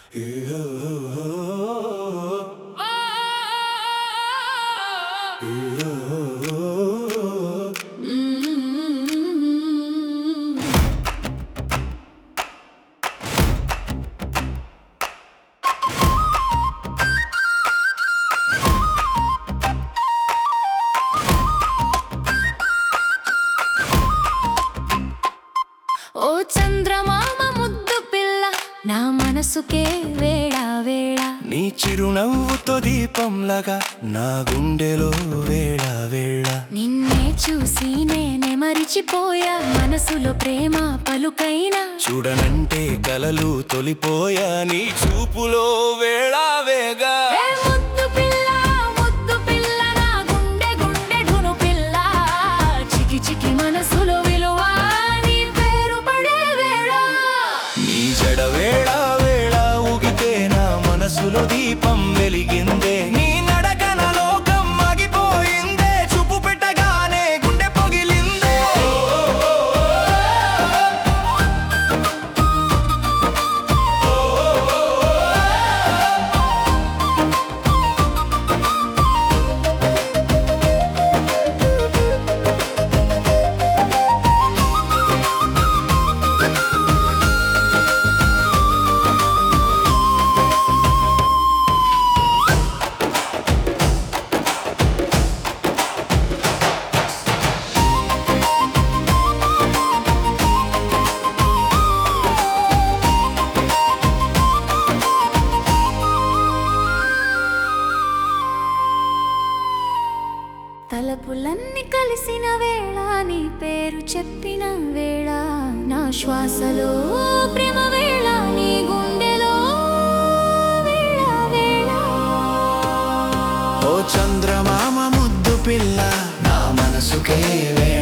ఓ చంద్రమామ ముద్దు పిల్ల నా మనసుకే వేళ వేళ నీ చిరునవ్వుతో దీపంలాగా నా గుండెలో వేళ వేళ నిన్నే చూసి నేనే మరిచిపోయా మనసులో ప్రేమ పలుకైనా చూడనంటే కలలు తొలిపోయా నీ చూపులో వేళ వేగా ఏ ముద్దు పిల్ల ముద్దు పిల్ల నా గుండె గుండె ధును పిల్ల చికి చికి మనసులో విలువ నీ పేరు పడే వేళ నీ జడ వేళ వేళ ఊగితే నా మనసులో దీపం వెలిగిందే నీ నడకన లోకం ఆగిపోయిందే చూపు పెట్టగానే గుండె పొగిలిందే తలపులన్నీ కలిసిన వేళ నీ పేరు చెప్పిన వేళ నా శ్వాసలో ప్రేమ వేళ నీ గుండెలో వేళ వేళ ఓ చంద్రమామ ముద్దు పిల్ల నా మనసుకే వేళ